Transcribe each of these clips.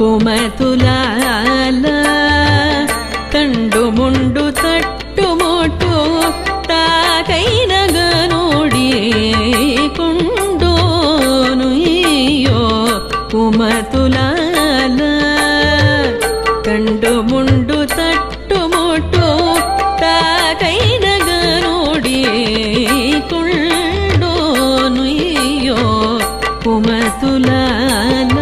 కుమతులాల తండు ముండు తట్టుముట్టు తాకైన గనుడి కుండోను ఇయ్యో కుమతులాల తండు ముండు తట్టుముట్టు తాకైన గనుడి కుండోను ఇయ్యో కుమతులాల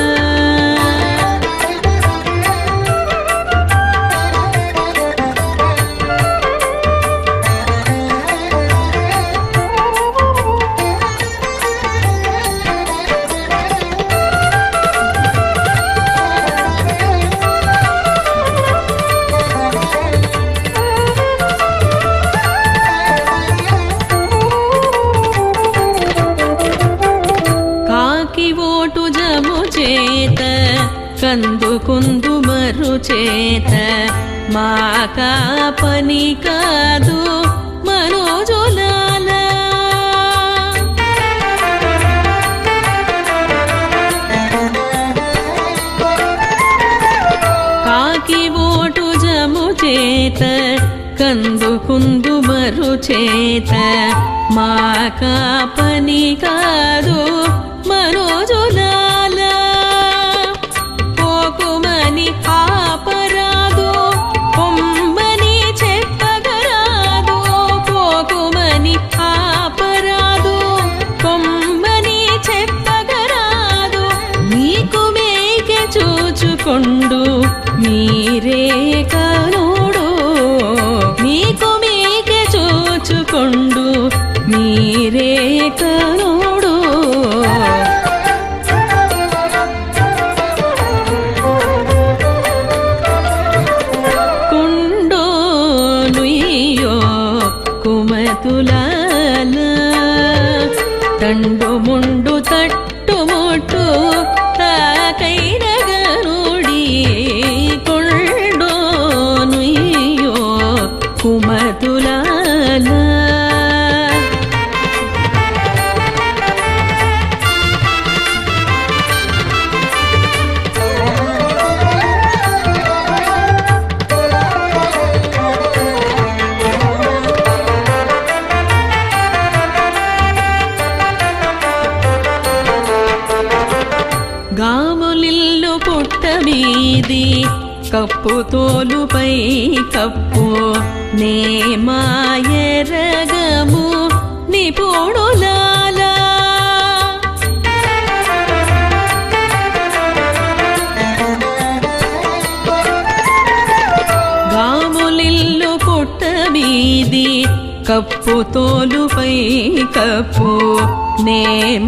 కాకి ఓటు జము చేత కందు కుందు మరు చేత మాకా పని కాదు మనోజులాల కాకి ఓటు జము చేత కందు కుందు మరు చేత మాకా పని కాదు మనోజులాల పోకుమని ఆపరాదు పొమ్మని చెప్పగరాదు పోకుమని ఆపరాదు పొమ్మని చెప్పగరాదు మీకు మేకే చూచుకొండు మీరే కనుడు మీకు మీకే చూచుకొండు మీరే కనుడు కుండోనుయ్యో కుమతులాల తండు ముండు తట్టుముట్టు తాకైన గనుడి కొండోనుయ్యో కుమతులాల గాములిల్లు పుట్ట మీది కప్పు తోలుపై కప్పు నే మాయరగము నిపుణులాల గాములిల్లు పుట్ట మీది కప్పు తోలుపై కప్పు నే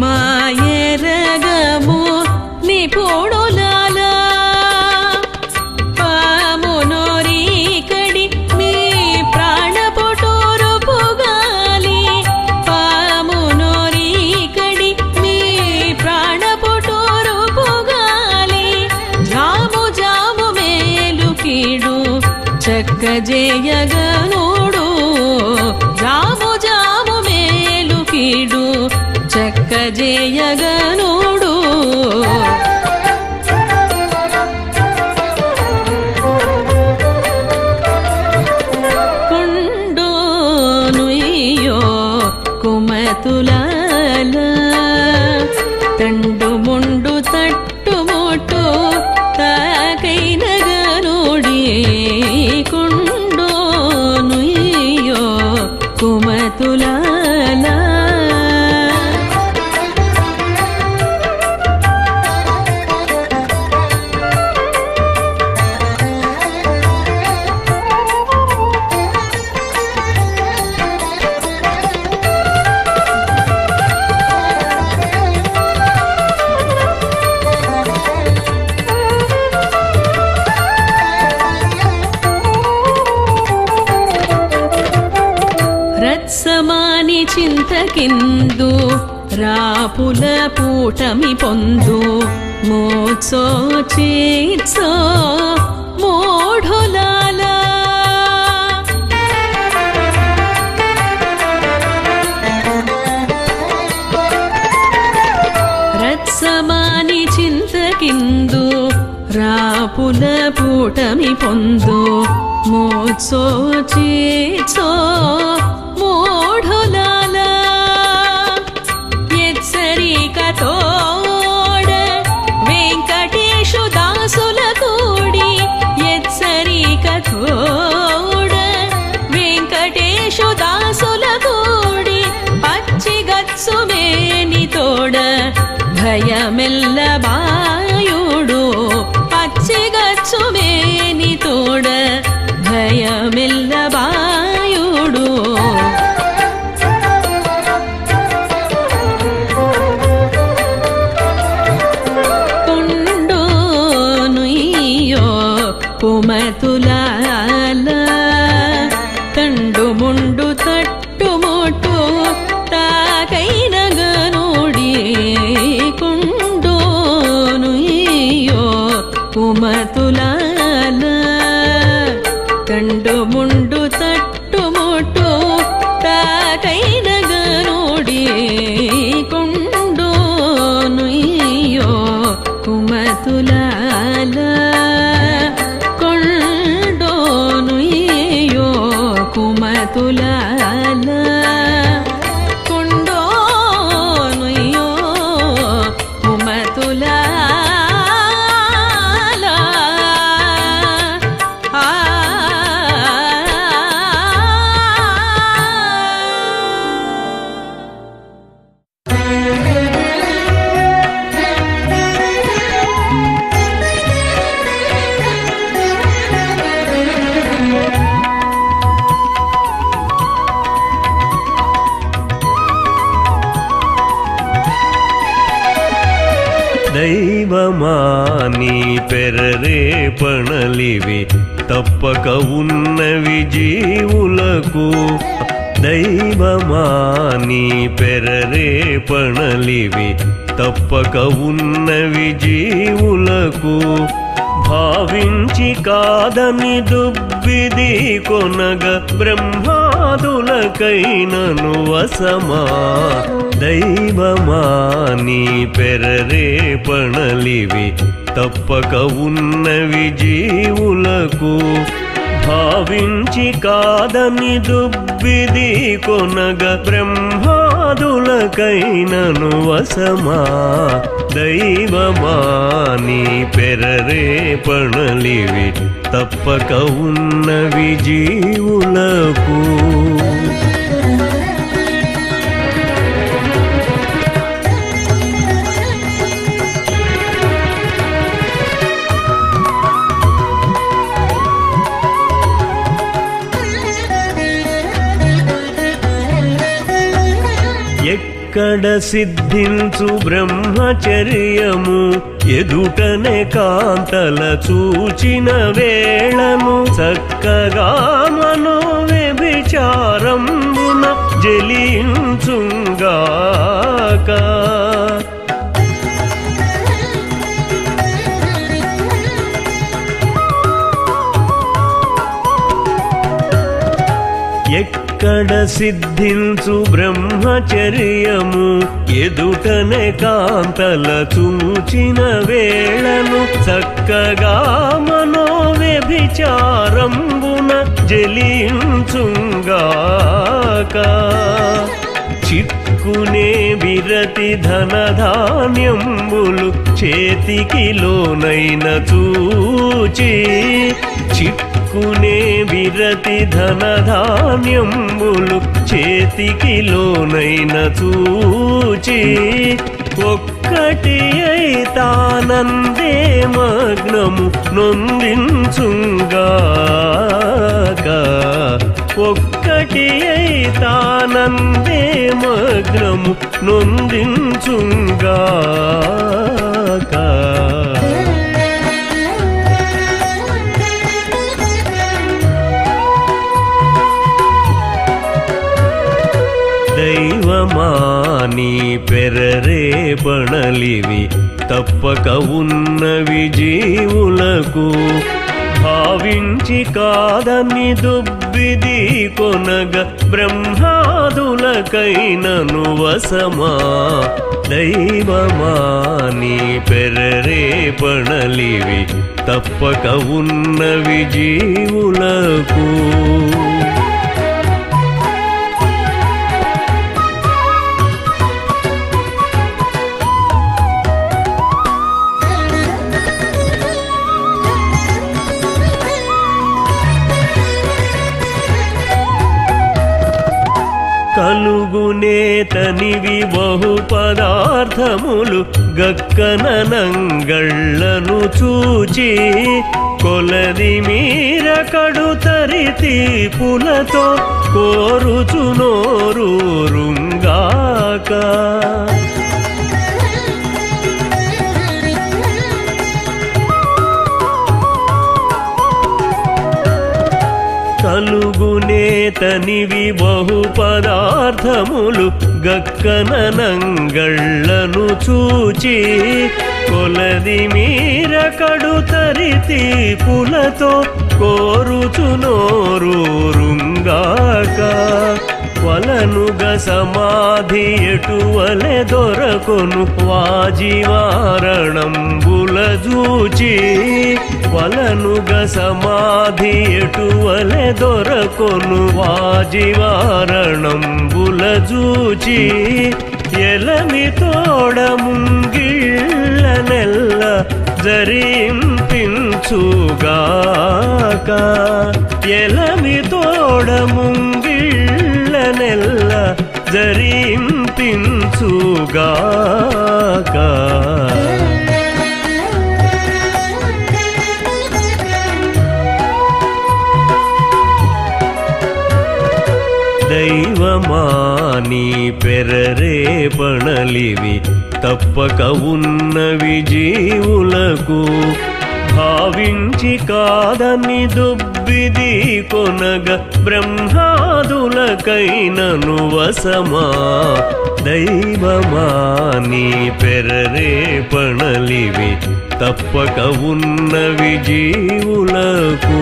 మాయరగము నిపుణులాల పామునోరీకడి మీ ప్రాణపుటూరు పుగాలి పామునోరీకడి మీ ప్రాణపుటూరు పుగాలి జాము జాము మేలు కీడు చక్క జేయగనుడు జాము జాము మేలు కీడు చక్క జేయగనుడు కుండోనుయ్యో కుమతులాల తండు ముండు తట్టుముట్టు తాకైన గనుడి కుండోనుయ్యో కుమతులాల రత్సమాని చింతకిందు రాపుల పూటమి పొందు మోత్సో చేత్సో మోఢులాల రత్సమాని చింతకిందు రాపుల పూటమి పొందు మోత్సోచేత్సో మోఢులాల ఎచ్చరికతోడ వెంకటేశు దాసుల కూడి ఎచ్చరికతోడ వెంకటేశు దాసుల కూడి పచ్చిగత్సు మేనితోడ భయమెల్ల బాయుడు పచ్చిగచ్చు మేనితోడ భయమెల్ల బాయుడు కొండోనుయ్యో కుమతులాల తండు ముండు తట్టుముట్టు తాకైన గనుడి కొండోనుయ్యో కుమతులాల తండు ముండు తట్టుముట్టు తాకైన గనుడి కొండోనుయ్యో కుమతులాల కొండోనుయ్యో కుమతులాల కొండోనుయ్యో కుమతులాల ఆ దైవమా నీ పెరరే పణలివి తప్పక ఉన్నవి జీవులకు దైవమా నీ పెరరే పణలివి తప్పక ఉన్నవి జీవులకు భావించి కాదని దుబ్బిది కొనగ బ్రహ్మాదులకైనను వసమా దైవమా నీ పెరరే పణలివి తప్పక ఉన్నవి జీవులకు భావించి కాదని దుబ్బిది కొనగ బ్రహ్మాదులకైనను వసమా దైవమా నీ పెరరే పణలివి తప్పక ఉన్నవి జీవులకు ఎక్కడ సిద్ధించు బ్రహ్మచర్యము ఎదుటనే కాంతల చూచిన వేళను చక్కగా మనో వ్యభిచారంబున జలించుగాక ఎక్కడ సిద్ధించు బ్రహ్మచర్యము ఎదుటనే కాంతల చూచిన వేళను చక్కగా మనో వ్యభిచారంబున జలించుగాక చిక్కునే విరతి ధనధాన్యంబులు చేతికి లోనైన చూచి చిక్కునే విరతి ధనధాన్యంబులు చేతికి లోనైన చూచి ఒక్కటి అయితానందే మగ్నము నొందించుగాక ఒక్కటి అయితానందే మగ్నము నొందించుగాక దైవమా నీ పెరరే పణలివి తప్పక ఉన్నవి జీవులకు భావించి కాదని దుబ్బిది కొనగ బ్రహ్మాదులకైనను వసమా దైవమా నీ పెరరే పణలివి తప్పక ఉన్నవి జీవులకు కలుగునే తనివి బహు పదార్థములు గక్కననంగళ్ళను చూచి కొలది మీర కడుతరి తీపులతో కోరుచునోరూరుంగాక కలుగునే తనివి బహు పదార్థములు గక్కననంగళ్ళను చూచి కొలది మీర కడుతరి తీపులతో కోరుచునోరూరుంగాక వలనుగ సమాధి ఎటువలె దొరకొను వాజివారణంబుల జూచి వలనుగ సమాధి ఎటువలె దొరకొను వాజివారణంబుల జూచి ఎలమి తోడ ముంగిళ్ళ నెల్ల జరింపించుగాక ఎలమి తోడ ముంగిళ్ళ నెల్ల జరింపించుగాక దైవమా నీ పెరరే పణలివి తప్పక ఉన్నవి జీవులకు భావించి కాదని దుబ్బిది కొనగ బ్రహ్మాదులకైనను వసమా దైవమా నీ పెరరే పణలివి తప్పక ఉన్నవి జీవులకు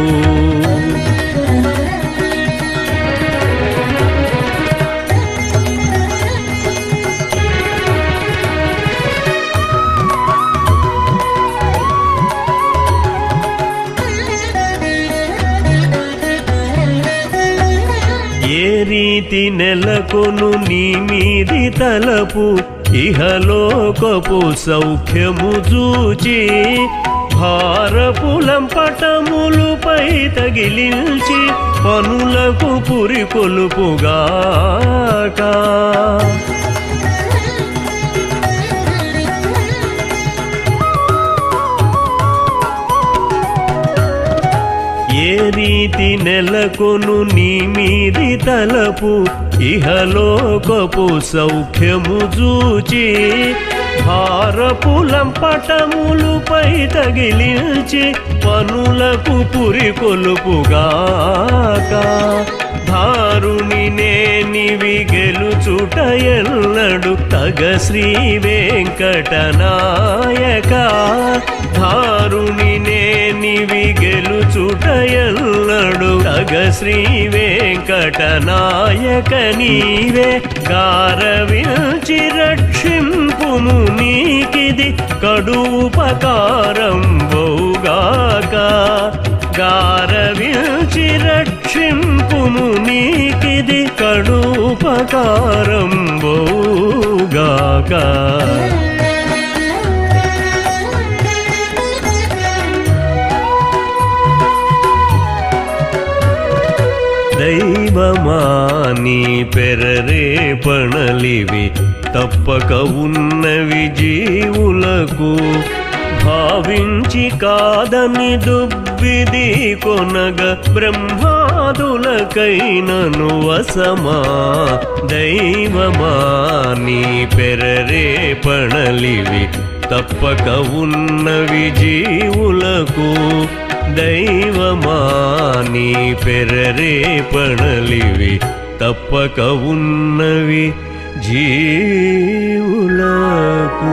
ఏ రీతి నెలకొను నీ మీది తలపు ఇహలోకపు సౌఖ్యము చూచి భారపులంపటములుపై తగిలించి పనులకు పురి కొలుపుగాక ఏ రీతి నెలకొను నీ మీది తలపు ఇహలోకపు సౌఖ్యము చూచి భారపులంపటములుపై తగిలించి పనులకు పురి కొలుపుగాక ధారుని నేనివి గెలుచుట ఎల్లడు తగ శ్రీ వెంకటనాయక ధారుని నేనివి గెలుచుట ఎల్లడు తగ శ్రీ వెంకటనాయక నీవే గారవించి రక్షింపుము నీకిది కడు ఉపకారం బౌగాక గారవించి రక్షింపుము నీకిది కడు ఉపకారం బౌగాక దైవమా నీ పెరరే పణలివి తప్పక ఉన్నవి జీవులకు భావించి కాదని దుబ్బిది కొనగ బ్రహ్మాదులకైనను వసమా దైవమా నీ పెరరే పణలివి తప్పక ఉన్నవి జీవులకు దైవమా నీ పెరరే పణలివి తప్పక ఉన్నవి జీవులకు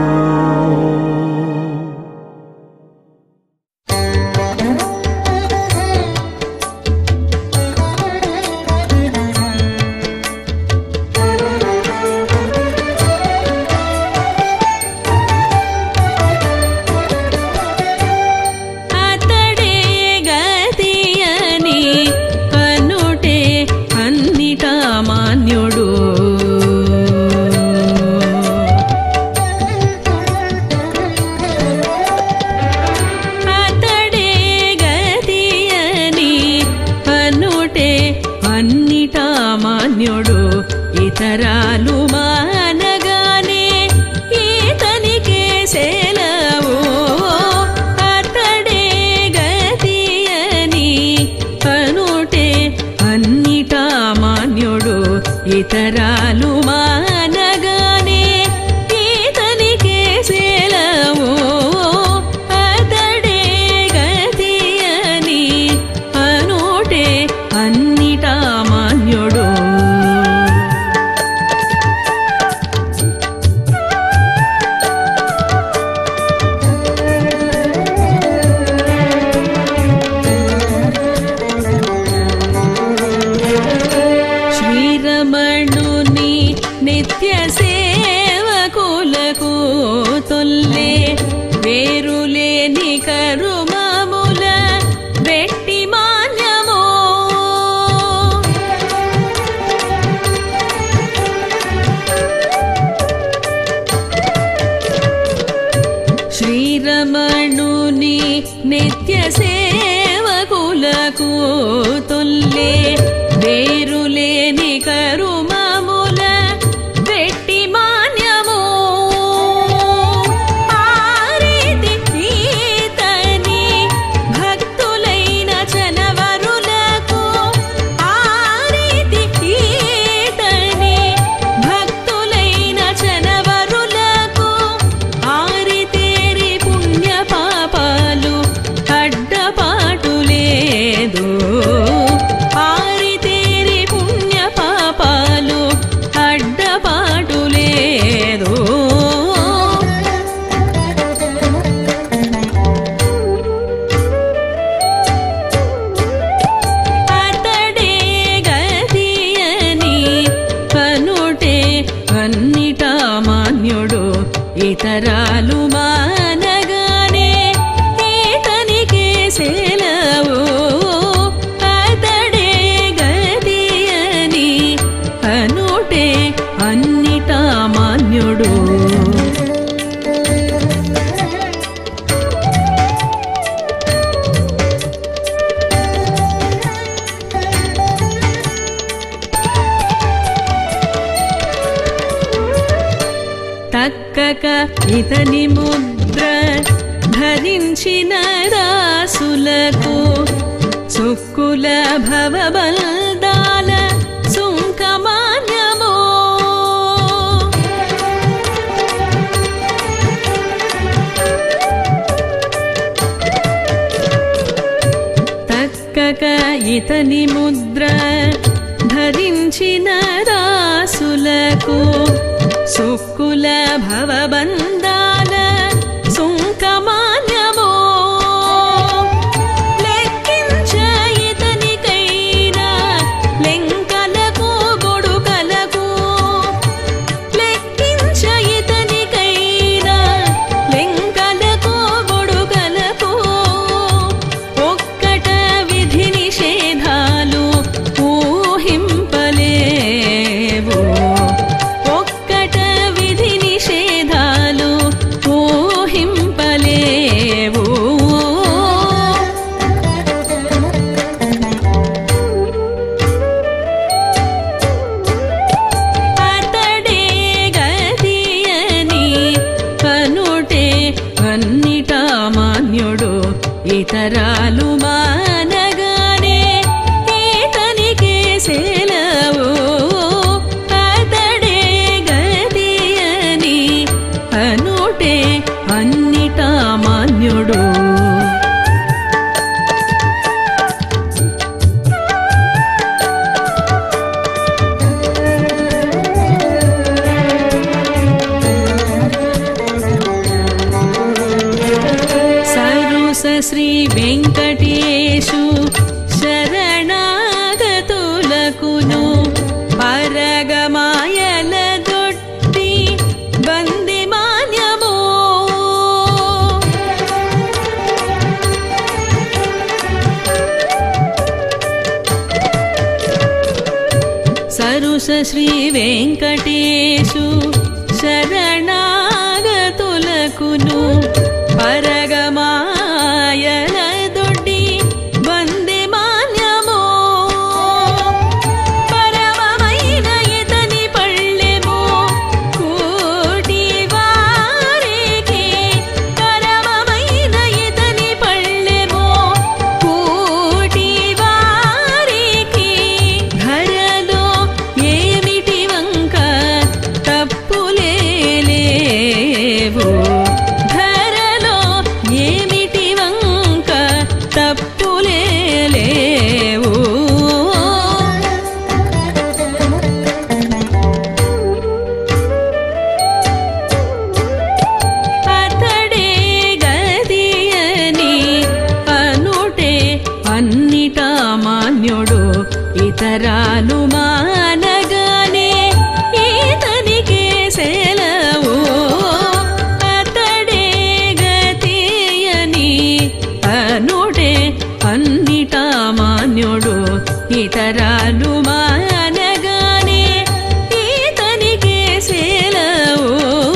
Thank you. ఇతరాలు మానగానే ఈతనికే సెలవు అతడే గతి అని అనుటే అన్నిటా మాన్యుడు శ్రీరమణుని నిత్య సేవకులకు తొల్లే వేరులేని కరుమముల వెట్టి మాన్యమో శ్రీరమణుని నిత్య సేవకులకు తొల్లే వేరులేని కరుమముల వెట్టి మాన్యము ఆరిది ఈతని భక్తులైన చనవరులకు ఆరిది ఈతని భక్తులైన చనవరులకు ఆరితేరి పుణ్య పాపాలు అడ్డపాటు లేదు ఆరితేరి పుణ్య పాపాలు అడ్డపాటు లేదు అతడే గతి అని కనుటే అన్నిటా మాన్యుడు ఇతరాలు మానగానే ఈతనికే సెలవు అతడే గతి అని అనుటే అన్నిటా మాన్యుడు తక్కక ఇతని ముద్ర ధరించిన రాసులకు సుక్కుల భవబల్దాల సుంకమాన్యమో తక్కక ఇతని ముద్ర ధరించిన రాసులకు సుక్కుల భవబంధాల సుంకమాన్యమో లెక్కించ ఇతనికైనా లెంకలకు గొడుకలకు లెక్కించ ఇతనికైనా లెంకలకు గొడుకలకు ఒక్కట విధి నిషేధాలు ఊహింపలేవు ఒక్కట విధి నిషేధాలు ఊహింపలేవు అతడే గతి అని కనుటే అన్నిటా మాన్యుడు ఇతరాలు మానగానే ఈతనికే సెలవు అతడే గతి అని అనుటే అన్నిటా మాన్యుడు సరుస శ్రీ వెంకటేశు శరణాగతులకును పరగమాయల దొట్టి బంది మాన్యమో సరుస శ్రీ వెంకటేశు శరణాగతులకును పరగమాయల దొడ్డి బంది మాన్యమో పరమమైన ఇతని పళ్ళెమో కూటి వారికి పరమమైన ఇతని పళ్ళెమో కూటి వారికి ధరలో ఏమిటి ఇతరాలు మానగానే ఈతనికే సెలవు అతడే గతియని అనుడే అన్నిటా మాన్యుడు ఇతరాలు మానగానే ఈతనికే సెలవు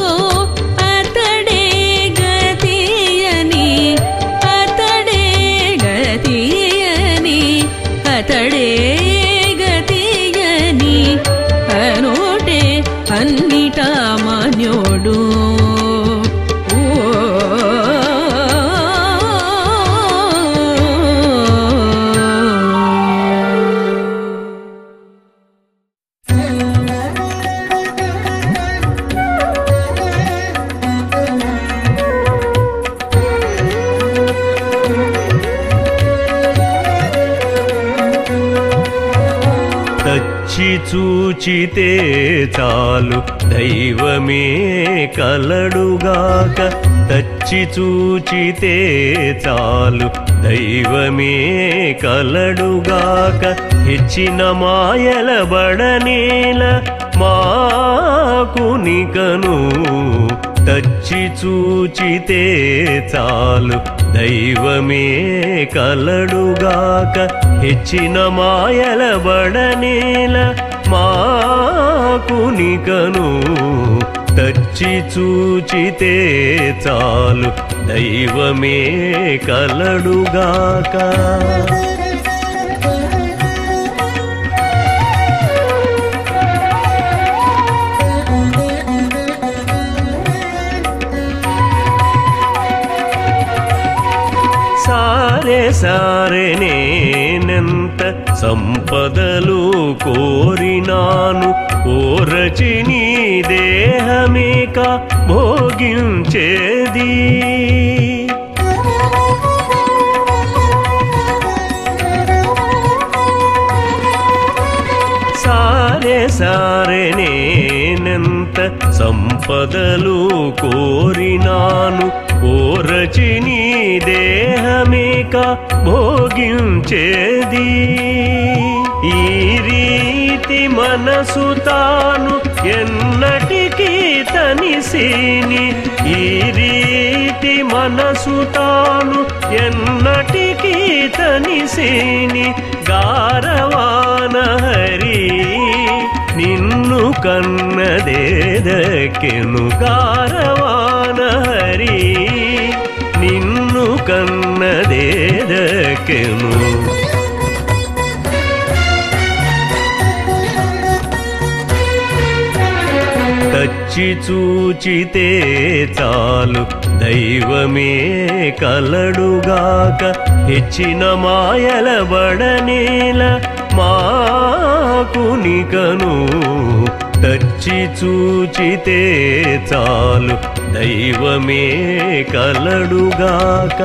అతడే గతియని అతడే గతియని అతడే గతియని అనోటే అన్నిటా మాన్యోడు తచ్చి చూచితే చాలు దైవమే కలడుగాక తచ్చి చూచితే చాలు దైవమే కలడుగాక హెచ్చిన మాయల బడనేల మాకునికను తచ్చి చూచితే చాలు దైవమే కలడుగాక హెచ్చిన మాయల బడనేల మాకునికను తచ్చి చూచితే చాలు దైవమే కలడుగాక సారే సారే నేనెంత సంపదలు కోరినాను కోరచి నీ దేహమేక భోగించేది సారే సారే నేనెంత సంపదలు కోరినాను కోరచి నీ దేహమేక భోగించేది ఈ రీతి మనసు తాను ఎన్నటికీ తనిసిని ఈ రీతి మనసు తాను ఎన్నటికీ తనిసిని గారవాన హరి నిన్ను కన్నదేదకెను గారవాన హరి నిన్ను కన్నదేదకెను తచ్చి చూచితే చాలు దైవమే కలడుగాక హెచ్చిన మాయల బడనేల మాకునికను తచ్చి చూచితే చాలు దైవమే కలడుగాక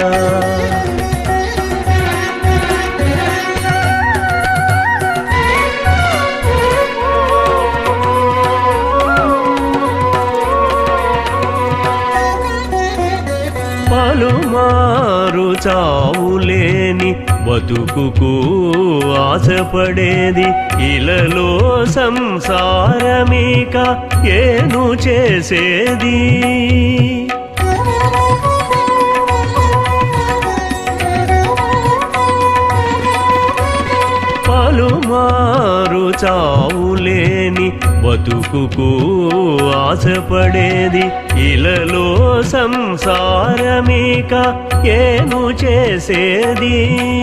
పలుమారు చావులేని బతుకుకు ఆశపడేది ఇలలో సంసారమేక ఏను చేసేది పలుమారు చావులేని బతుకుకు ఆశపడేది ఇలలో సంసారమేక ఏను చేసేది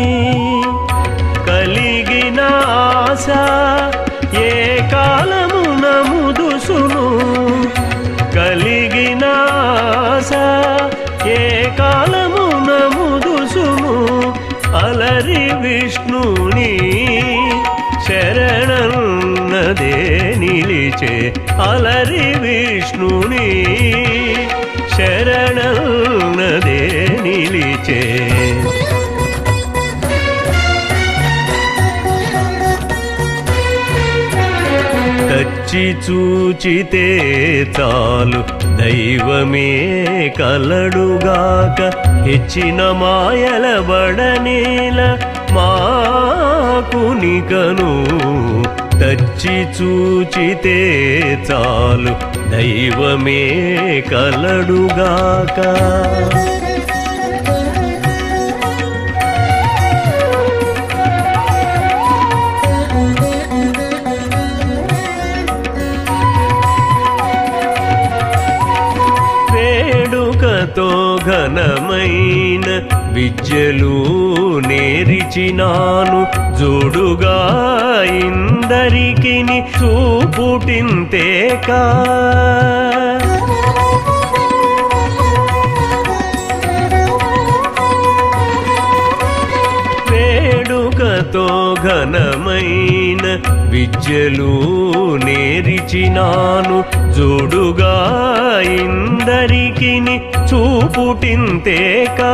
కలిగిన ఆశ ఏ కాలమున ముదుసును కలిగిన ఆశ ఏ కాలమున ముదుసును అలరి విష్ణుని శరణన్నదే నిలిచే అలరి విష్ణుని శరణన్నదే నిలిచే తచ్చి చూచితే చాలు దైవమే కలడుగాక హెచ్చిన మాయల బడనేల మాకునికను తచ్చి చూచితే చాలు దైవమే కలడుగాక వేడుకతో ఘనమైన విద్యలు నేరిచినాను జోడుగా ఇందరికి చూపుటింతేకా వేడుకతో ఘనమైన విద్యలు నేరిచినాను జోడుగా ఇందరికి చూపుటింతేకా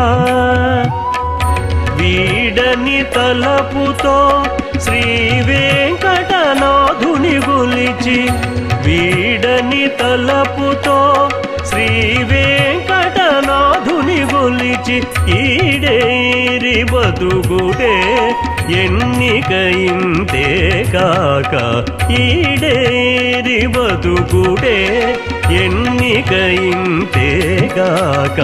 వీడని తలపుతో శ్రీ వెంకటనాథుని గులిచి వీడని తలపుతో శ్రీ వెంకటనాథుని గులిచి ఈడేరి బతుకుటే ఎన్నిక ఇంతే కాక ఈడేరి బతుకుటే ఎన్నిక ఇంతే కాక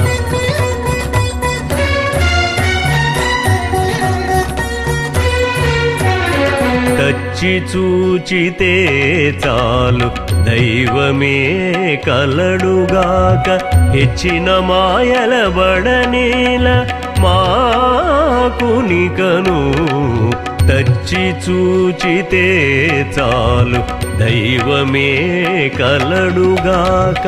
తచ్చి చూచితే చాలు దైవమే కలడుగాక హెచ్చిన మాయల బడనేల మాకునికను తచ్చి చూచితే చాలు దైవమే కలడుగాక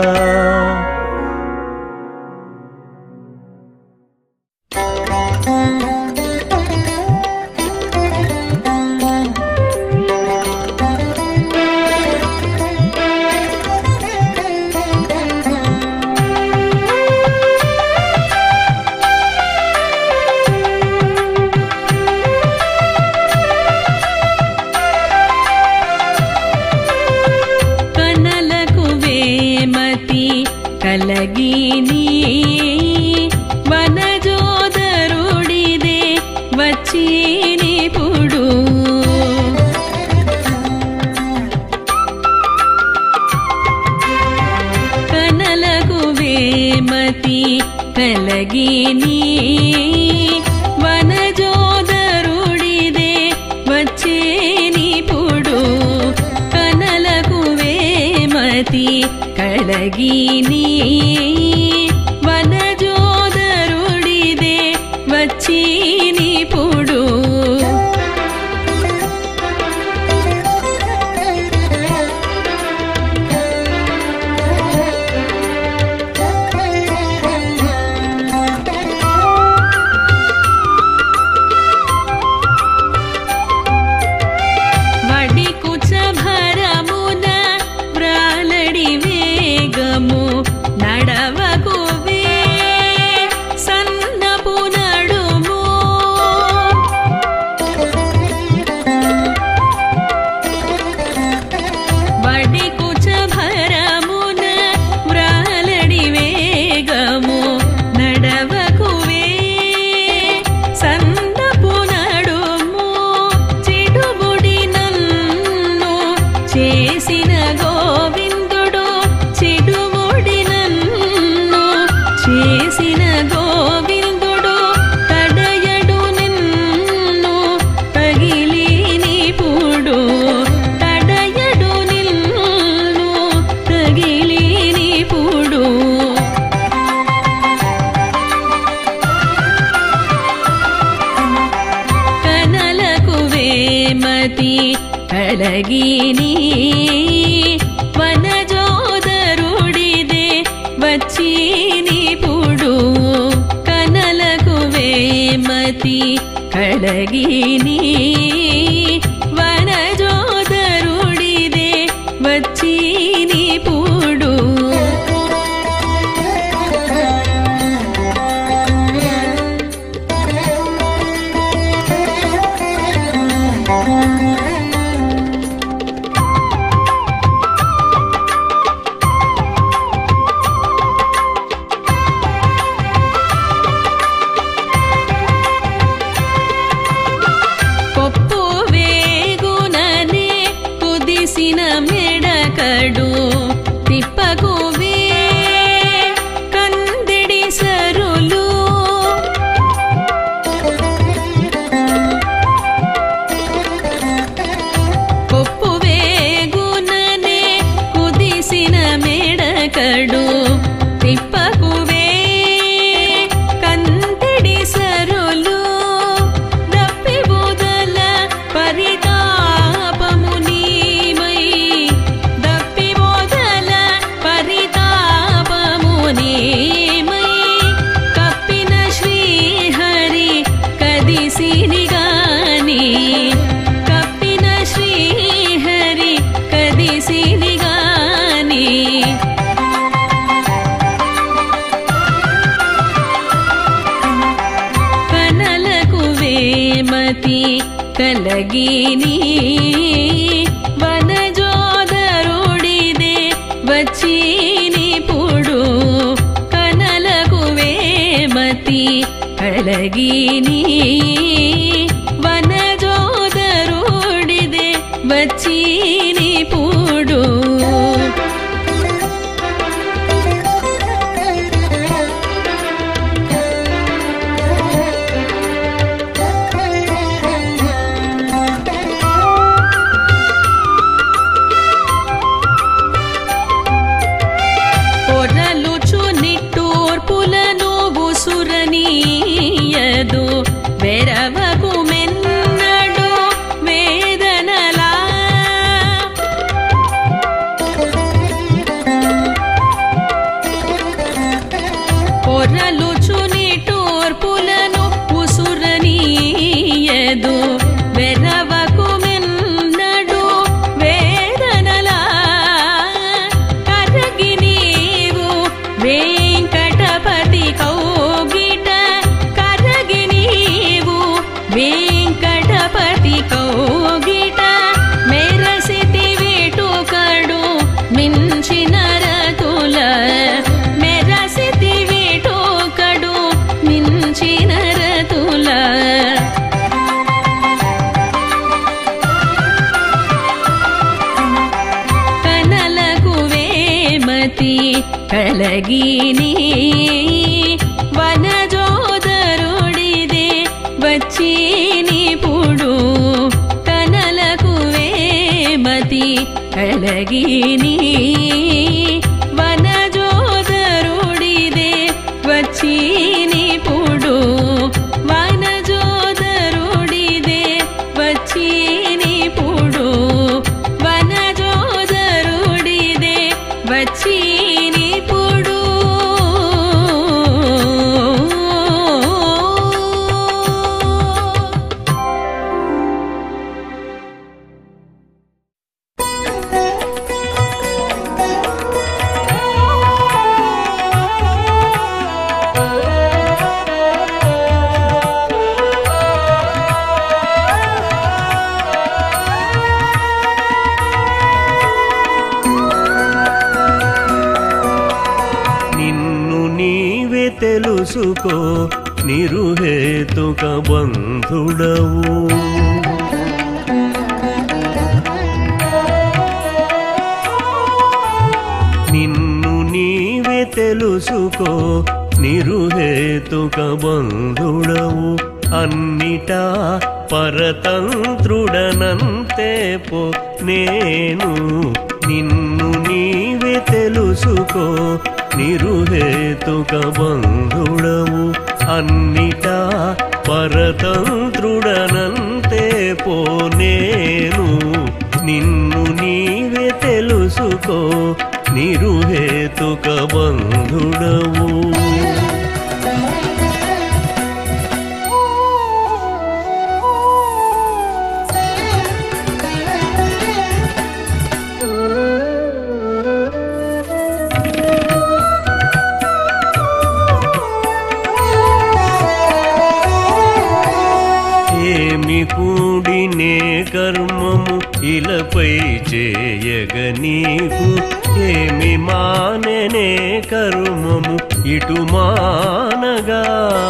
కనలకు వేమతి కలగిని వనజోదరుడిదే వచ్చినిపుడు కనలకు వేమతి కలగిని వనజోదరుడిదే వచ్చేనిపుడు కనలకు వేమతి కలగిని వనజోదరుడిదే వచ్చినిపుడు వడి కుచభరమున వ్రాలడి వేగము నడవకువే సన్నపు నడుము వడి కుచభరమున వ్రాలడి వేగము నడవకువే సన్నపు నడుము చిడుబుడి నన్ను చేసిన గోవిందుడు చిడుముడి నన్ను చేసిన గోవిందుడు తడయడు నిన్ను తగిలినిపుడు తడయడు నిన్ను తగిలినిపుడు కనలకు వేమతి కలగిని వనజోదరుడిదే వచ్చినిపుడు కనలకు వేమతి కలగిని వనజోదరుడిదే వచ్చినిపుడు కలగిని వనజోదరుడిదే వచ్చినిపుడు కనలకు వేమతి కలగిని వనజోదరుడిదే వచ్చినిపుడు పొరలుచు నిట్టూర్పులను ఉసురనీయదు వెరవకు మెన్నడు వేదనలా పొరలుచు నిట్టూర్పులను ఉసురనీయదు వెరవకు మెన్నడు వేదనలా కరగి నీవు వెంకటపతి కౌగిట కరగి నీవు వెంకటపతి కౌగిట మెరసితి వేటుకడు మించిన రతుల మెరసితి వేటుకడు మించిన రతుల కనలకు వేమతి కలగిని వనజోదరుడిదే వచ్చినిపుడు కనలకు వేమతి కలగిని వనజోదరుడిదే వచ్చినిపుడు వనజోదరుడిదే వచ్చినిపుడు వనజోదరుడిదే వచ్చినిపుడు నిన్ను నీవే తెలుసుకో నిరుహేతుక బంధుడవు నిన్ను నీవే తెలుసుకో నిరుహేతుక బంధుడవు అన్నిటా పరతంత్రుడనంతే పో నేను నిన్ను నీవే తెలుసుకో నిరుహేతుక బంధుడవు అన్నిటా పరతంత్రుడనంతే పో నేను నిన్ను నీవే తెలుసుకో నిరుహేతుక బంధుడవు ఏమి కూడినే కర్మము ఇలపై చేయగ నీకు ఏమి మాననే కర్మము ఇటు మానగా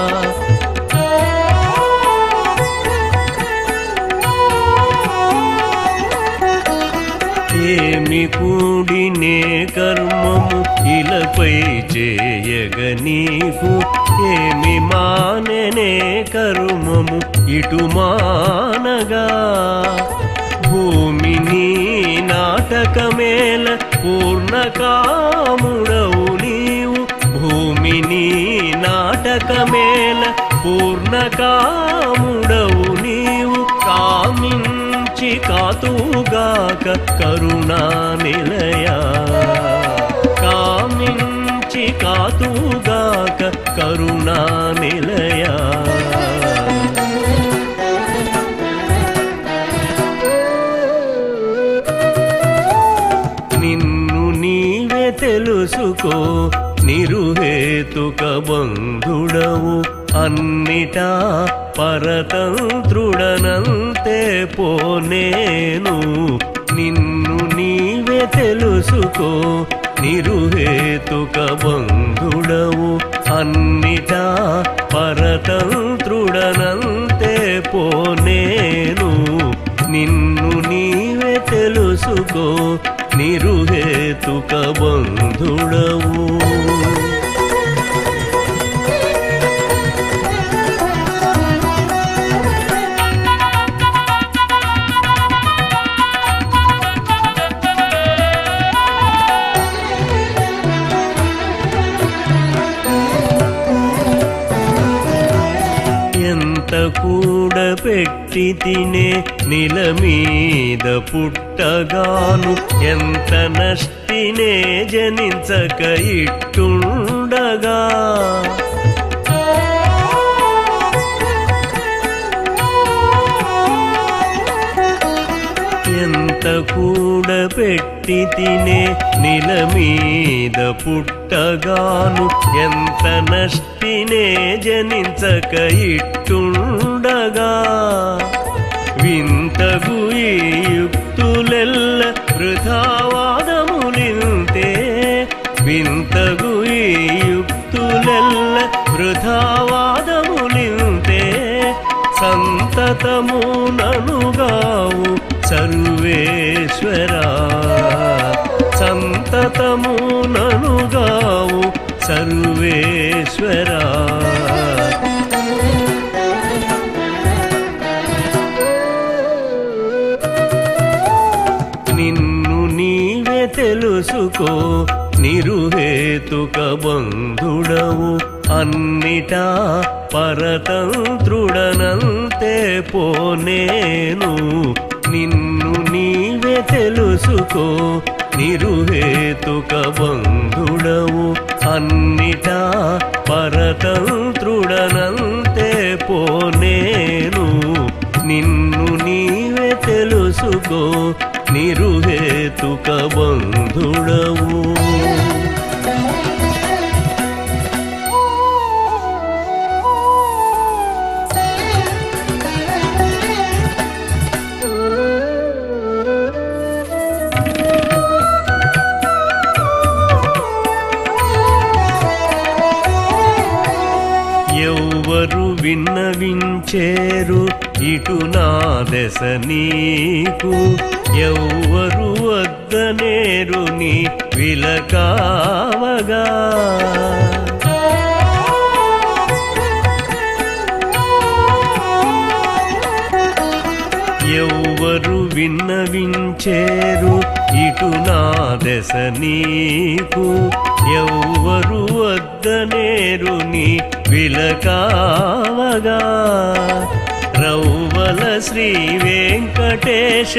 ఏమి కూడినే కర్మము ఇలపై చేయగ నీకు ఏమి మాననే కర్మము ఇటు మానగా భూమిని నాటకమేల పూర్ణ కాముడవు నీవు భూమిని నాటకమేల పూర్ణ కాముడవు నీవు కామించి కాతుగాక కరుణా నిలయా కామించి కాతుగాక కరుణా నిలయా నిన్ను నీవే తెలుసుకో నిరుహేతుక నిరుహేతుక బంధుడవు అన్నిటా పరతంత్రుడనంతే పోనేను నిన్ను నీవే తెలుసుకో నిరుహేతుక బంధుడవు అన్నిటా పరతంత్రుడనంతే పోనేను నిన్ను నీవే తెలుసుకో నిరుహేతుక బంధుడవు ఎంత కూడ పెట్టి తినే నిల మీద పుట్టగాను ఎంత నష్టినే జనించక ఇట్టుండగా ఎంత కూడ పెట్టి తినే నిల మీద పుట్టగాను ఎంత నష్టినే జనించక ఇట్టుండగా వింతగు ఈ యుక్తులెల్ల వృథావాదములింతే వింతగు ఈ యుక్తులెల్ల వృథావాదములింతే సంతతము ననుగావు సర్వేశ్వరా సంతతము ననుగావు సర్వేశ్వరా నిన్ను నీవే తెలుసుకో నిరుహేతుక బంధుడవు అన్నిటా పరతంత్రుడనంతే పోనేను నిన్ను నీవే తెలుసుకో నిరుహేతుక బంధుడవు అన్నిటా పరతంత్రుడనంతే పోనేను నిన్ను నీవే తెలుసుకో నిరుహేతుక బంధుడవు ఎవ్వరు విన్నవించేరు ఇటు నా దశ నీకు ఎవ్వరు వద్దనేరు నీ విలకావగా ఎవ్వరు విన్నవించేరు ఇటు నా దశ నీకు ఎవ్వరు వద్దనేరు నీ విలకావగా రౌవల శ్రీ వెంకటేశ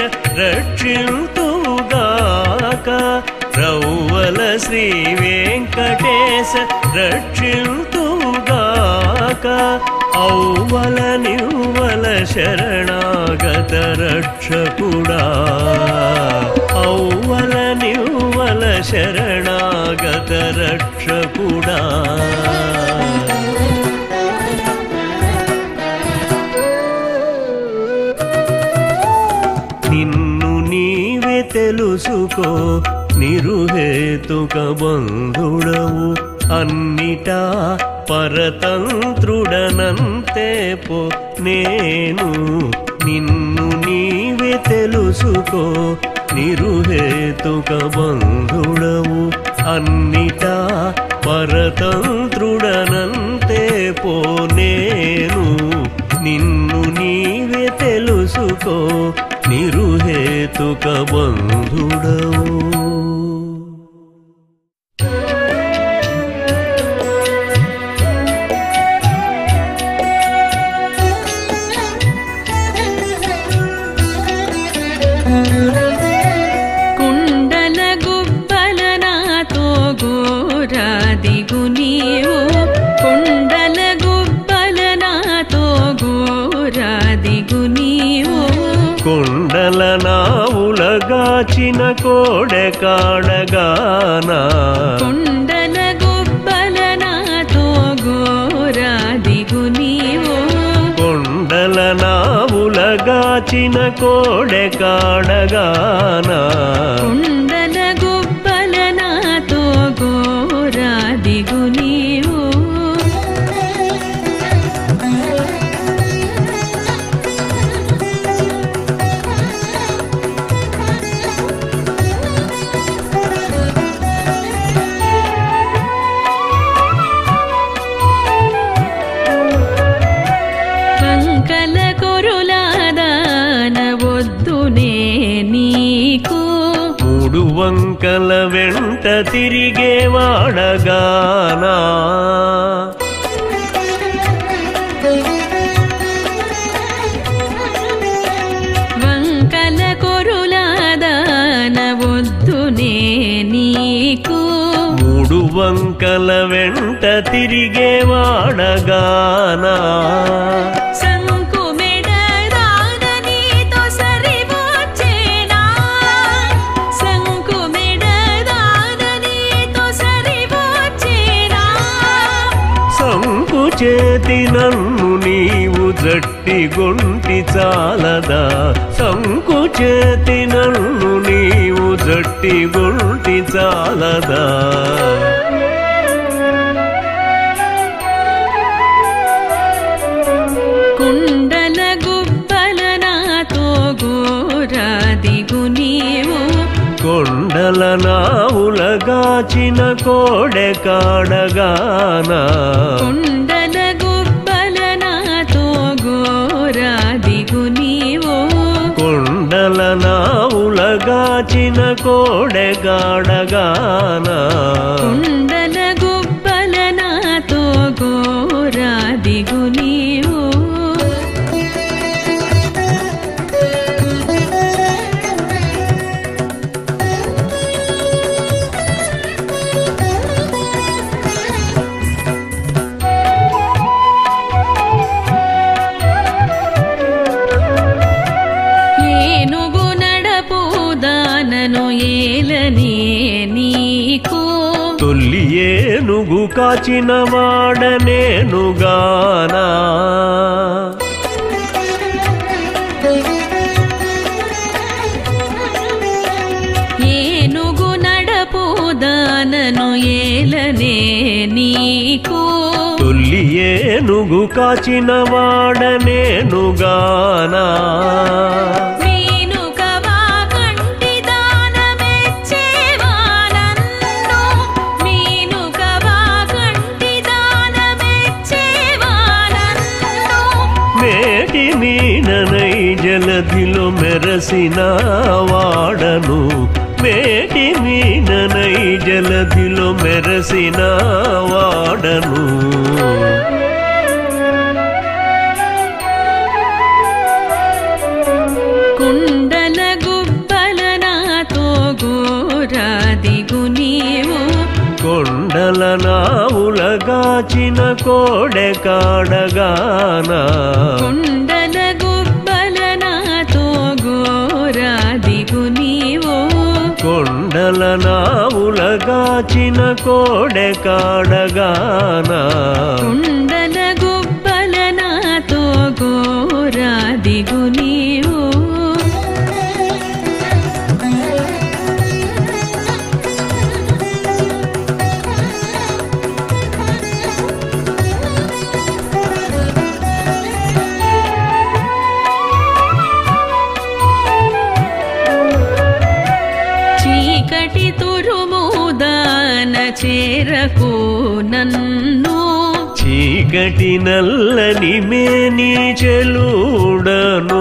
రక్షింతుగాక రౌవల శ్రీ వెంకటేశ రక్షింతుగాక ఔవల నివ్వల శరణాగత రక్షకుడా ఔవల నివ్వల శరణాగత రక్షకుడా నిన్ను నీవే తెలుసుకో నిరుహేతుక బంధుడవు అన్నిటా పరతంత్రుడనంతే పో నేను నిన్ను నీవే తెలుసుకో నిరుహేతుక బంధుడవు అన్నిటా పరతంత్రుడనంతే పో నేను నిన్ను నీవే తెలుసుకో నిరుహేతుక బంధుడవు కుండల గుబ్బల నాతో గోరాదిగు నీవు కుండల గుబ్బల నాతో గోరాదిగు నీవు కొండల నావులగాచిన కోడె కాడగానా కుండల గుబ్బల నాతో కాచిన కోడె కాడగానా కుండల గుబ్బల నాతో గోరా దిగు నీవు కంకల కొరులాదాన వద్దునే నీకు మూడు వంకల వెంట తిరిగేవాడగానా వంకల కొరులాదాన వద్దునే నీకు మూడు వంకల వెంట తిరిగేవాడగానా శంకు మెడదాన నీతో సరివచ్చేనా శంకు మెడదాన నీతో సరివచ్చేనా సంకు చేతి నన్ను నీవు జట్టి గొంటి చాలదా సంకు చేతి నన్ను నీవు జట్టి గొంటి చాలదా కుండల గుబ్బల నాతో గోరా దిగు నీవు కొండల నావులగాచిన కోడె కాడగానా కుండల గుబ్బల నాతో గోరా దిగు నీవు కొండల నావులగాచిన కోడె కాడగానా కుండల గుబ్బల నాతో గోరా దిగు నీవు ఏనుగు నడపు దానను ఏలనే నీకు తొల్లి ఏనుగు కాచిన వాడనేనుగానా ఏనుగు నడపు దానను ఏలనే నీకు తొల్లి ఏనుగు కాచిన వాడనేనుగానా మీనుకవా కంటి దానమెచ్చేవా నన్ను మీనుకవా కంటి దానమెచ్చేవా నన్ను మేటి మీననై జలధిలో మెరసిన వాడను మేటి మీననై జలధిలో మెరసిన వాడను కుండల గుబ్బల నాతో గోరా దిగు నీవు కొండల నావులగాచిన కోడె కాడగానా కుండల గుబ్బల నాతో గోరా దిగు నీవు కొండల నావులగాచిన కోడె కాడగానా కుండల గుబ్బల నాతో గోరా దిగు నీవు చీకటి తురుముదాన చేరకు నన్ను చీకటి నల్లని మేని చెలుడను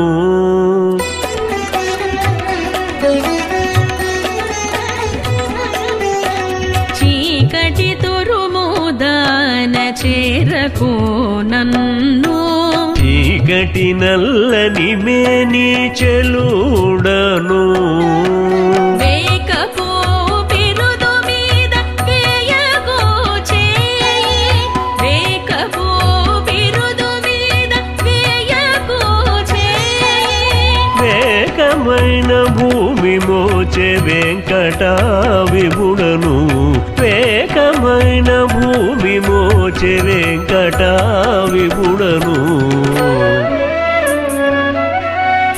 చీకటి తురుముదాన చేరకు నన్ను చీకటి నల్లని మేని చెలుడను వేకపు బిరుదు మీద వేయగో చేయి వేకపు బిరుదు మీద వేయగో చేయి వేకమైన భూమి మోచే వెంకట విభుడను వేకమైన భూమి మోచే వెంకట విభుడను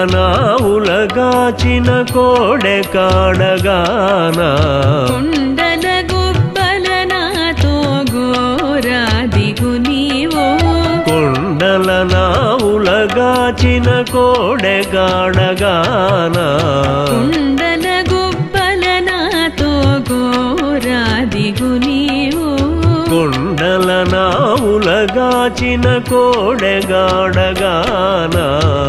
నావులగాచిన కోడె కాడగానా కొండల గుబ్బల నాతో గోరాదిగు నీవో కొండల నావులగాచిన కోడె కాడగానా కొండల గుబ్బల నాతో గోరాదిగు నీవో కొండల నావులగాచిన కోడె గాడగానా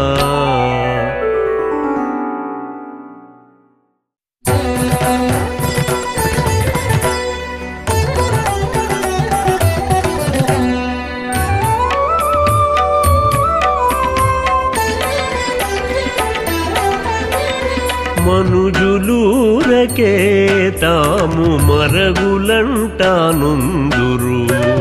మనుజులూరకే తాము మరగులంటానుందురు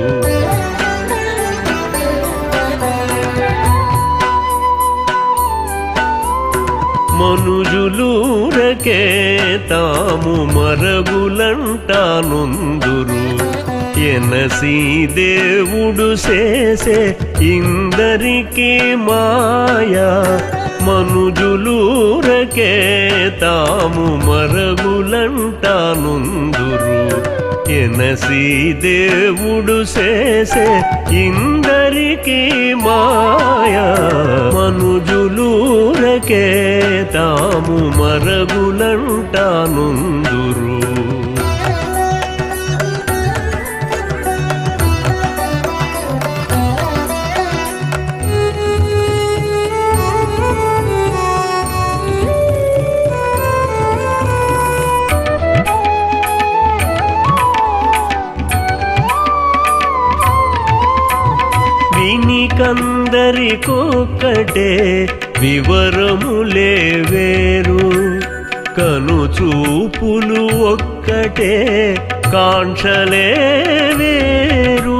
మనుజులూరకే తాము మరగులంటానుందురు ఎనసి దేవుడు చేసే ఇందరికీ మాయా మనుజులూరకే తాము మరగులంటానుందురు ఎనసి దేవుడు చేసే ఇందరికీ మాయా మనుజులూరకే తాము మరగులంటానుందురు వినికందరికొక్కటే వివరములే వేరు కను చూపులు ఒక్కటే కాంక్షలే వేరు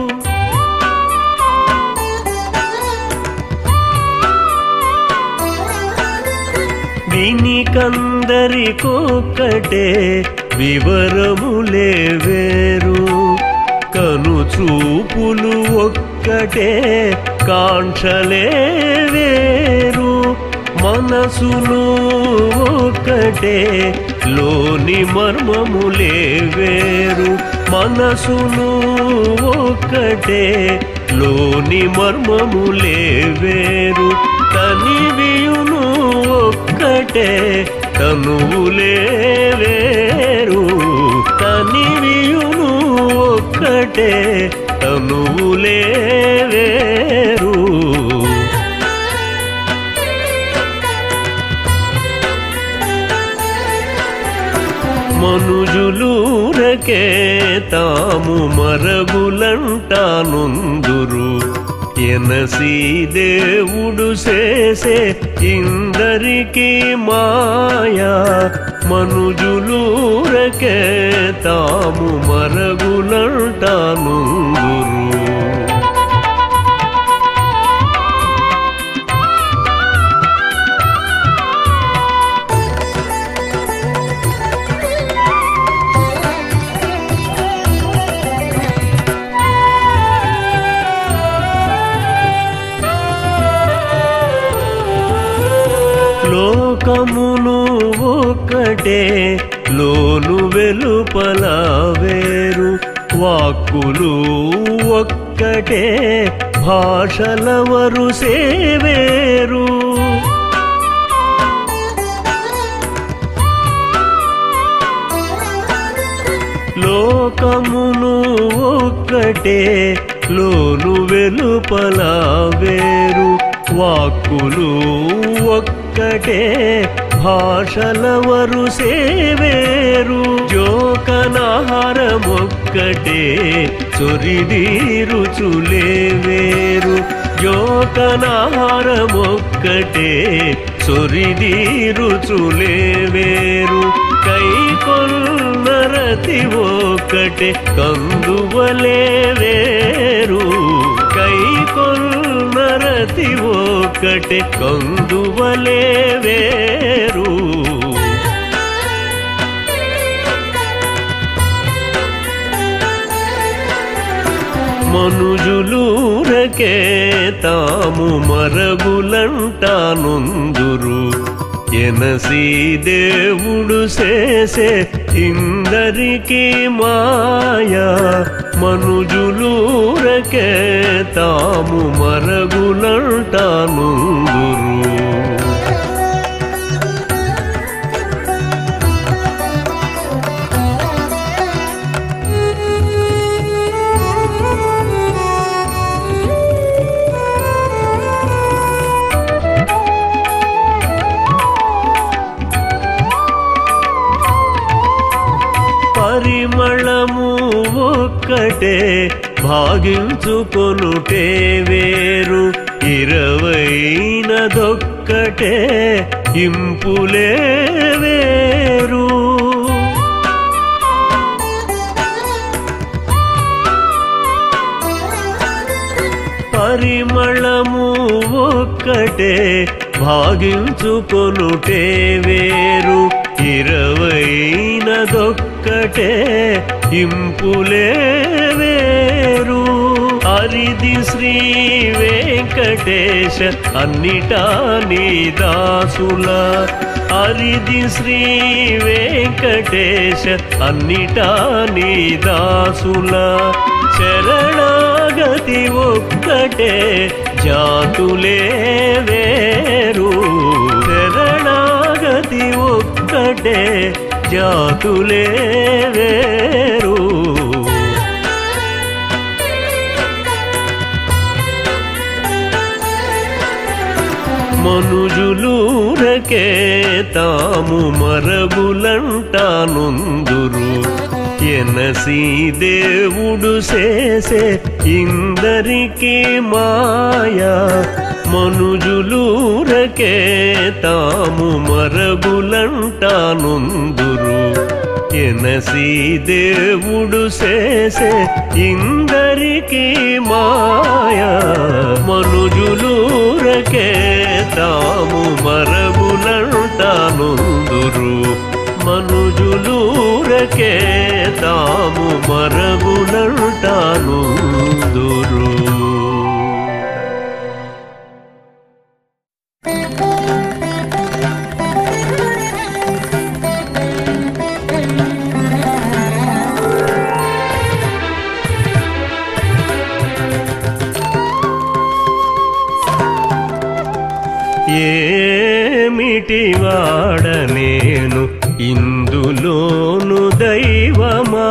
వినికందరికొక్కటే వివరములే వేరు కను చూపులు ఒక్కటే కాంక్షలే వేరు మనసును ఒక్కటే లోని మర్మములే వేరు మనసును ఒక్కటే లోని మర్మములే వేరు తనివియును ఒక్కటే తనువులే వేరు తనివియును ఒక్కటే తనువులే వేరు మనుజులూరకే తాము మరగులంటానుందురు ఎనసి దేవుడు చేసే ఇందరికీ మాయా మనుజులూరకే తాము మరగులంటానుందురు లోకమును ఒక్కటే లోను వెలుపల వేరు వాక్కులు ఒక్కటే భాషల వరుసే వేరు లోకమును ఒక్కటే లోను వెలుపల వేరు వాక్కులు ఒక్కటే భాషల వరుసే వేరు జోకనాహారమొక్కటే చొరిది రుచులే వేరు జోకనాహారమొక్కటే చొరిది రుచులే వేరు కై కొన్నరతి ఒక్కటే కందువలే వేరు కై కొన్నరతి ఒక్కటే కందువలే వేరు మనుజులూరకే తాము మరగులంటానుందురు ఎనసి దేవుడు చేసే ఇందరికి మాయా మనుజులూరకే తాము మరగులంటానుందురు పరిమళము ఒక్కటే భాగించుకొనుటే వేరు ఇరవైనదొక్కటే ఇంపులే వేరు పరిమళము ఒక్కటే భాగించుకొనుటే వేరు ఇరవైనదొక్కటే ఇంపులే వేరు అరిది శ్రీ వెంకటేశ అన్నిటా నీ దాసుల అరిది శ్రీ వెంకటేశ అన్నిటా నీ దాసుల శరణాగతి ఒక్కటే జాతులే వేరు శరణాగతి ఒక్కటే జాతులే వేరు మనుజులూరకే తాము మరగులంటానుందురు ఎనసి దేవుడు చేసే ఇందరికి మాయా మనుజులూరకే తాము మరగులంటానుందురు ఎనసి దేవుడు చేసే ఇందరికి మాయా మనుజులూరకే తాము మరగులంటానుందురు మనుజులూరకే తాము మరగులంటానుందురు ఏమిటి వాడ నేను ఇందులోను దైవమా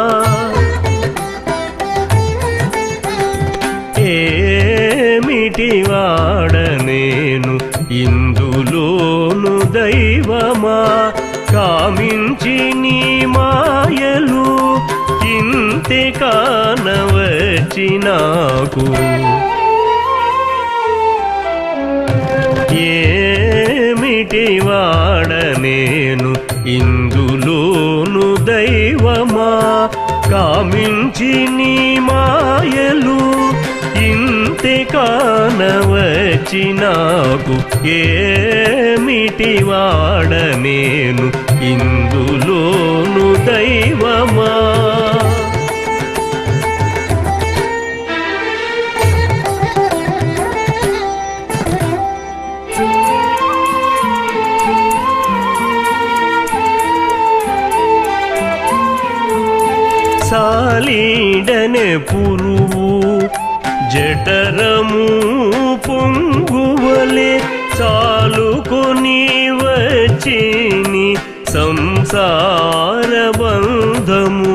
ఏమిటి వాడ నేను ఇందులోను దైవమా కామించి నీ మాయలు ఇంతే కానవచ్చి నాకు ఏమిటి వాడ నేను ఇందులోను దైవమా కామించి నీ మాయలు ఇంతే కానవచ్చి నాకు ఏమిటి వాడ నేను ఇందులోను దైవమా సాలీడనే పురువు జఠరము పొంగువలే చాలుకొని వచ్చిని సంసార బంధము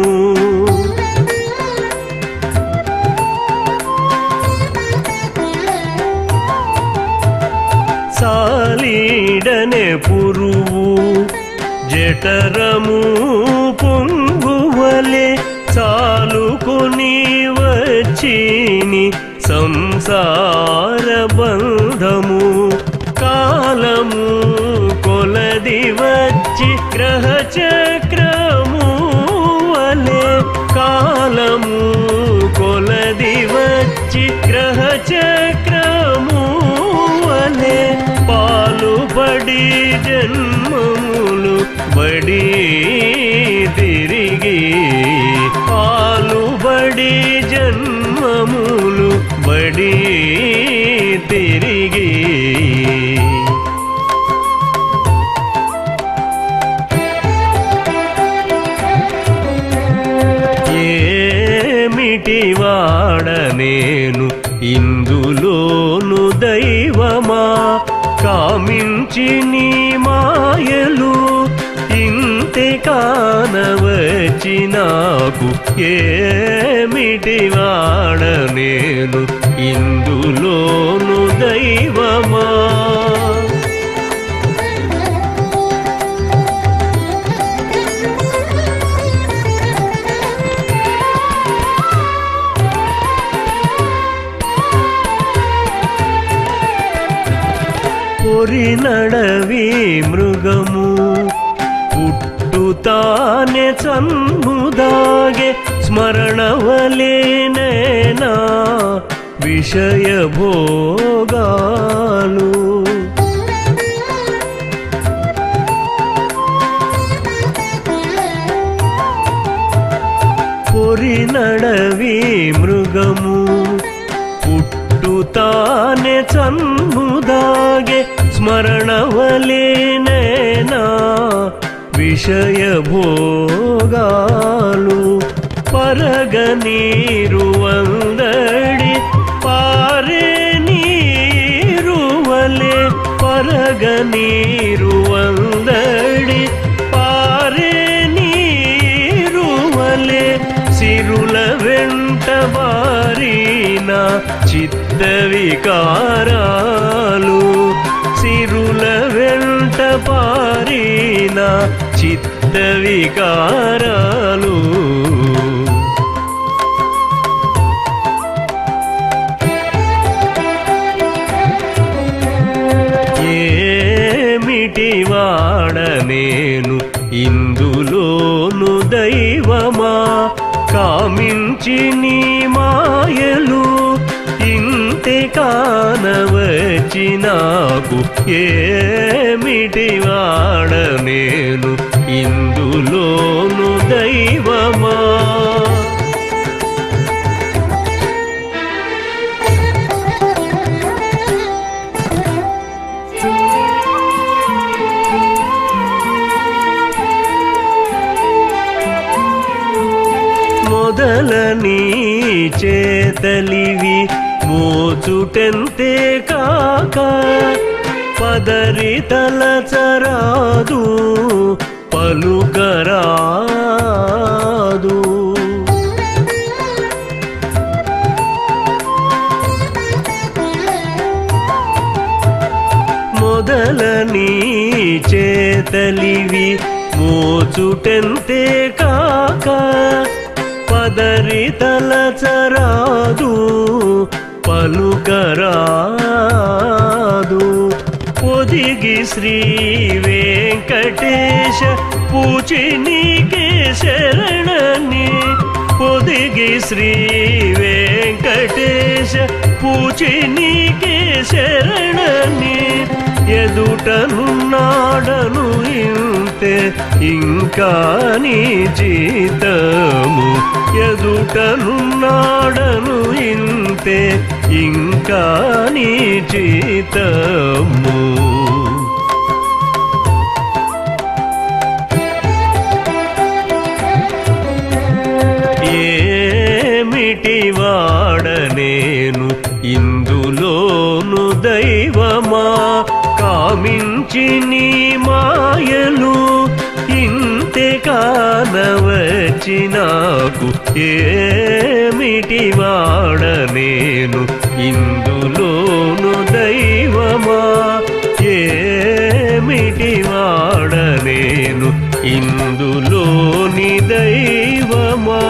సాలీడనే పురువు జఠరము పొంగువలే చాలుకొని వచ్చిని సంసార బంధము కాలము కొలది వచ్చి గ్రహ చక్రము వలే కాలము కొలది వచ్చి గ్రహ చక్రము వలే పాలుబడి జన్మములు బడి తిరిగి పాలుబడి జన్మ బడి తిరిగి ఏమిటి వాడ నేను ఇందులోను దైవమా కామించి నీ మాయలు ఇంతే కానవచ్చి నాకు ఏమిటి వాడ నేను ఇందులోను దైవమా పొరి నడవి మృగము పుట్టుతాನೆ చన్ముదాగే స్మరణవలేనేనా విషయ భోగాలు పొరి నడవి మృగము పుట్టుతాನೆ చన్ముదాగే స్మరణవలేనేనా విషయ భోగాలు పరగ నీరు వందడి పారే నీరువలే పరగ నీరు వందడి పారే నీరువలే సిరుల వెంట బారిన చిత్త వికారాలు సిరుల వెంట పారిన చిత్త వికారాలు ఏమిటి వాడ నేను ఇందులోను దైవమా కామించి నీ మాయలు ఇంతే కానవచ్చి నాకు ఏమిటి వాడ నేను ఇందులోను దైవమా మొదల నీ చేతలివి మోచుటెంతే కాక పదరి తలచరాదు పలుకరాదు మొదల నీ చేతలివి మోచుటెంతే కాక పదరి తలచరాదు పలుకరాదు ఒదిగి శ్రీ వెంకటేశ పూచి నీకే శరణని ఒదిగి శ్రీ వెంకటేశ పూచి నీకే శరణని ఎదుటనున్నాడను ఇంతే ఇంకా నీ జీతము ఎదుటనున్నాడను ఇంతే ఇంకా నీ జీతము ఏమిటి వాడ నేను ఇందులోను దైవమా కామించి నీ మాయలు ఇంతే కానవచ్చి నాకు ఏమిటి వాడ నేను ఇందులోను దైవమా ఏమిటి వాడ నేను ఇందులోని దైవమా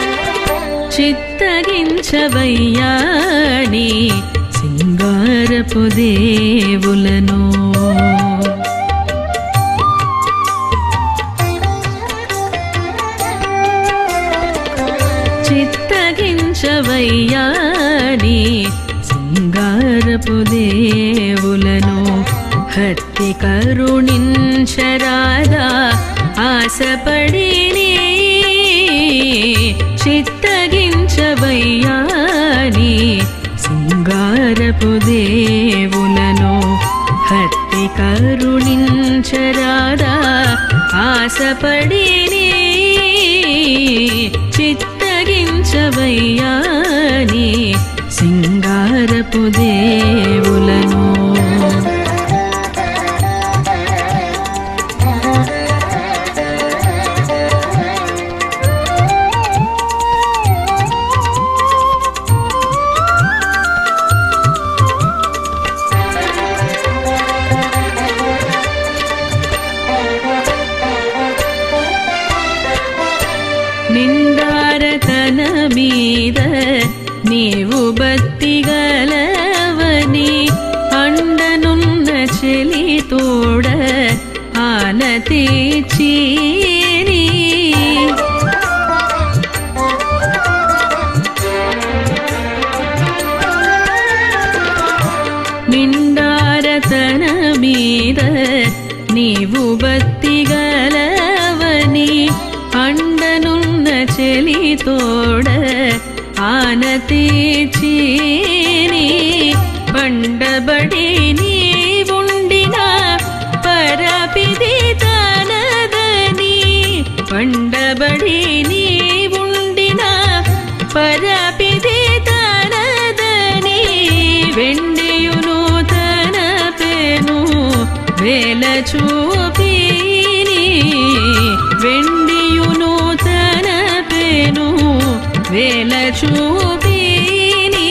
చిత్తగించవయ్యాని సింగార శృంగారపు దేవులను చిత్తగించవయ్యాని శృంగారపు దేవులను హత్తి కరుణించరాదా ఆశపడిని చిత్తగించవయ్యాని శృంగారపు దేవులను హత్తి కరుణించరాదా ఆశపడిని చిత్తగించవయ్యాని సింగారపు దేవులను నిండారతన మీద నీవు బత్తిగలవని అండనున్న చెలి తోడ ఆనతి చీని నిండారతన మీద నీవు బత్తిగలవని అండనున్న చెలి తోడ ఆనతి చీని పండబడి నీ ఉండిన పరపిది తనదని పండబడి నీ ఉండిన పరపిది తనదని వెండియును తన పెను వేల చూపిని వెండియును తన పెను వేల చూపిని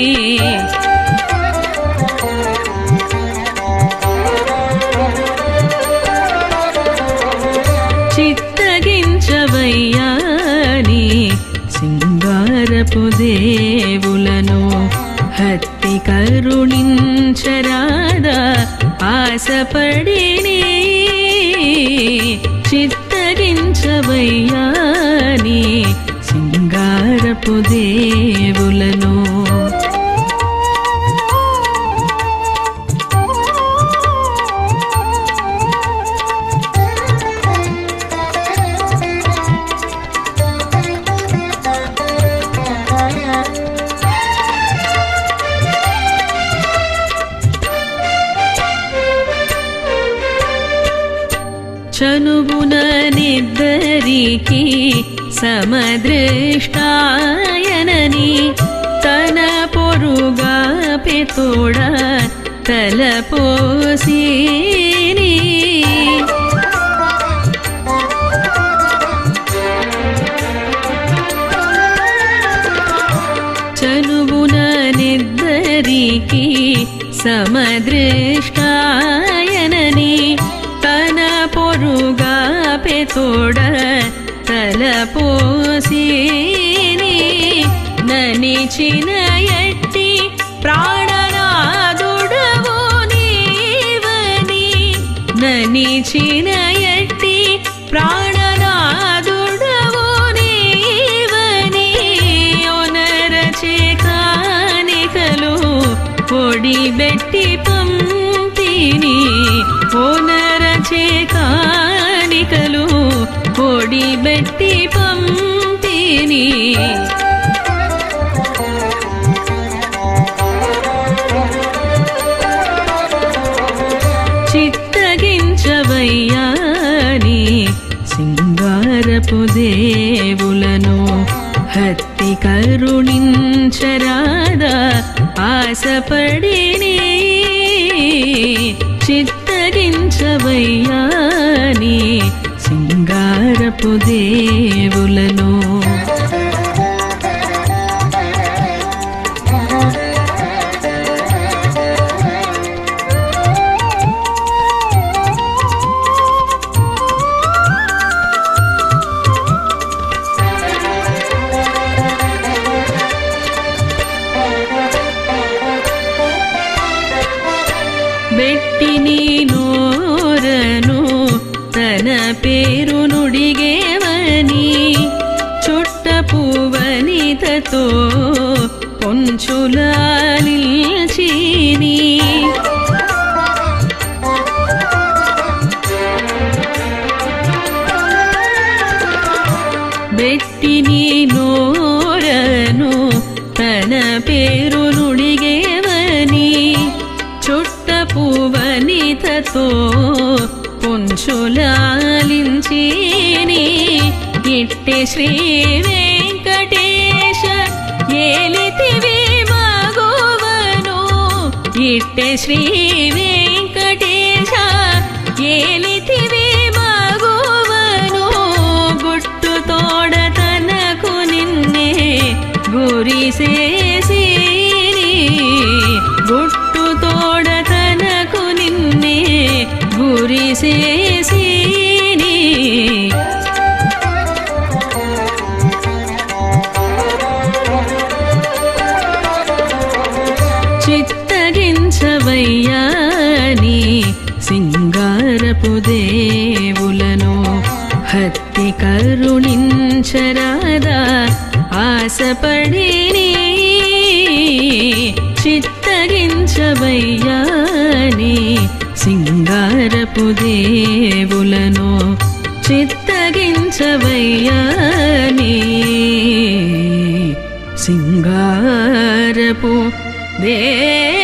చిత్తగించవయ్యాని సింగారపు దేవులను హత్తి కరుణించరాదా ఆశపడిని చిత్తగించవయ్యాని సింగారపు దేవులను చనువున నిద్దరికి సమదృష్టాయనని తన పొరుగా పెతోడ తలపోసిని చనువున నిద్దరికి సమదృష్టాయనని తన పొరుగా పెతోడ తలపోసిని ననిచిన ఎట్టి ప్రాణనాదుడవు నీవని ననిచిన ఎట్టి ప్రాణనాదుడవు నీవని ఒనరచే కానికలు పొడిబెట్టి పంపిని ఓనరచే కానికలు పొడిబెట్టి పంపిని చిత్తగించవయ్యాని సింగారపు దేవులను హత్తి కరుణించరాదా ఆశపడిని చిత్తగించవయ్యాని సింగారపు దేవులను పేరు నుడిగేవని చుట్ట పువ్వనితతో పొంచులాలిల్చిని బెట్టిని నోరను తన పేరు నుడిగేవని చుట్ట పువ్వనితతో పొంచులాలించిని ఇట్టె శ్రీ వెంకటేశ ఏలితివి మగువను ఇట్టె శ్రీ వెంకటేశ ఏలితివి మగువను గుట్టు తోడ తనకు నిన్నే గురిసేసి గుట్టు తోడ తనకు నిన్నే గురిసేసి చిత్తగించవయ్యా నీ సింగారపు దేవులను హత్తి కరుణించరాదా ఆశపడిని చిత్తగించవయ్యా నీ సింగారపు దేవులను చిత్తగించవయ్యా నీ సింగారపు దే